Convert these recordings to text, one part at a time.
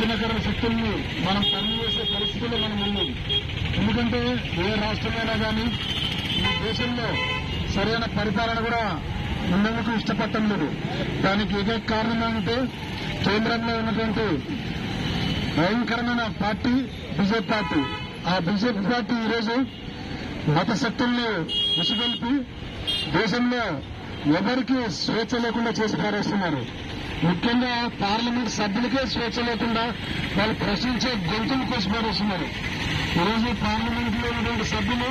విచ్ఛిన్నకరణ శక్తుల్ని మనం పని చేసే పరిస్థితుల్లో మనం ఉన్నాం ఎందుకంటే ఏ రాష్ట్రమైనా కానీ ఈ దేశంలో సరైన పరిపాలన కూడా ఉండేందుకు ఇష్టపడటం లేదు దానికి ఏకైక కారణం ఏంటంటే కేంద్రంలో ఉన్నటువంటి భయంకరమైన పార్టీ బీజేపీ పార్టీ ఆ బీజేపీ పార్టీ ఈరోజు మత శక్తుల్ని విసుగొల్పి దేశంలో ఎవరికి స్వేచ్ఛ లేకుండా చేసి పారేస్తున్నారు ముఖ్యంగా పార్లమెంట్ సభ్యులకే స్వేచ్ఛ లేకుండా వాళ్ళు ప్రశ్నించే గొంతులు కోసి పారేస్తున్నారు ఈరోజు పార్లమెంట్ లో ఉన్నటువంటి సభ్యులు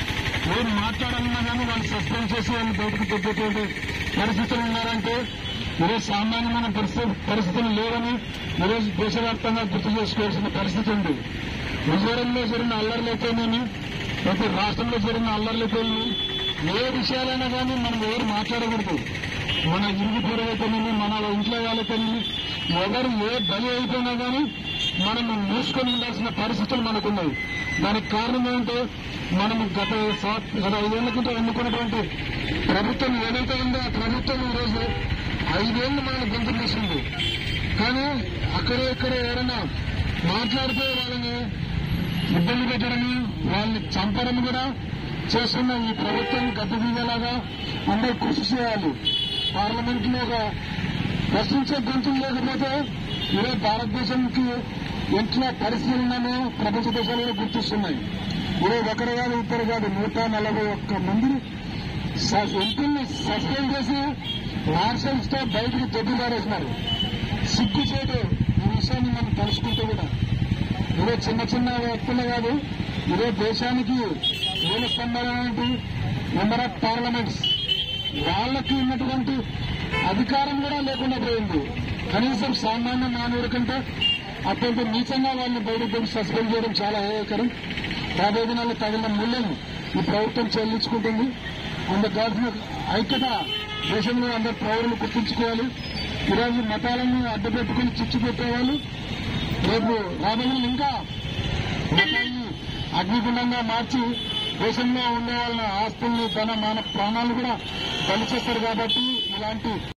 ఏం మాట్లాడాలన్నా కానీ వాళ్ళు సస్పెండ్ చేసి వాళ్ళు బయటకు పెట్టేటువంటి పరిస్థితులు ఉన్నారంటే ఈరోజు సామాన్యమైన పరిస్థితి పరిస్థితులు లేవని ఈరోజు దేశవ్యాప్తంగా గుర్తు చేసుకోవాల్సిన పరిస్థితి ఉంది మిజోరంలో జరిగిన అల్లర్లైతేనేమి ప్రతి రాష్ట్రంలో జరిగిన అల్లర్లైతేనేమి ఏ విషయాలైనా కానీ మనం ఎవరు మాట్లాడకూడదు మన ఇరుగు పొరవైతేనేమి మన ఇంట్లో వాళ్ళైతేనేమి ఎవరు ఏ బలి అయిపోయినా కానీ మనం మూసుకొని ఉండాల్సిన పరిస్థితులు మనకున్నాయి దానికి కారణం ఏంటంటే మనం గత సా- గత ఐదేళ్ల క్రితం ఎన్నుకున్నటువంటి ప్రభుత్వం ఏదైతే ఉందో ఆ ప్రభుత్వం ఈరోజు ఐదేళ్లు మనల్ని గొంతు మూసింది కానీ అక్కడ ఇక్కడ ఎవరైనా మాట్లాడితే వాళ్ళని ఇబ్బంది పెట్టడని వాళ్ళని చంపడం కూడా చేస్తున్న ఈ ప్రభుత్వం గద్దె దిగేలాగా అందరూ కృషి చేయాలి పార్లమెంట్ లో ఒక ప్రశ్నించే గొంతులు లేకపోతే ఈరోజు భారతదేశంకి ఎట్లా పరిస్థితులు ఉన్నామో ప్రపంచ దేశాలు కూడా గుర్తిస్తున్నాయి ఈరోజు ఒకరు కాదు ఇద్దరు కాదు నూట నలభై ఒక్క మందిని స- ఎంపీని సస్పెండ్ చేసి మార్షల్స్ తో బయటకు దొడ్డు పారేసినారు సిగ్గుచేటు ఈ విషయాన్ని మనం తలుసుకుంటూ కూడా ఈరోజు చిన్న చిన్న వ్యక్తులే కాదు ఈరోజు దేశానికి మూల స్తంభాలైనటువంటి మెంబర్ ఆఫ్ పార్లమెంట్స్ వాళ్ళకి ఉన్నటువంటి అధికారం కూడా లేకుండా పోయింది కనీసం సామాన్య మానవుడి కంటే అత్యంత నీచంగా వాళ్ళని బయటకు పెట్టి సస్పెండ్ చేయడం చాలా అయోకరం రాబోయే దినాల్లో తగిన మూల్యం ఈ ప్రభుత్వం చెల్లించుకుంటుంది అందుకు కావాల్సిన ఐక్యత దేశంలో అందరు పౌరులు గుర్తుంచుకోవాలి ఈరోజు మతాలను అడ్డుపెట్టుకుని చిచ్చు పెట్టేవాళ్ళు రేపు రాబోయే ఇంకా మతాన్ని అగ్నిగుండంగా మార్చి దేశంలో ఉండే వాళ్ళ ఆస్తుల్ని తన మాన ప్రాణాలు కూడా బలి చేస్తారు కాబట్టి ఇలాంటి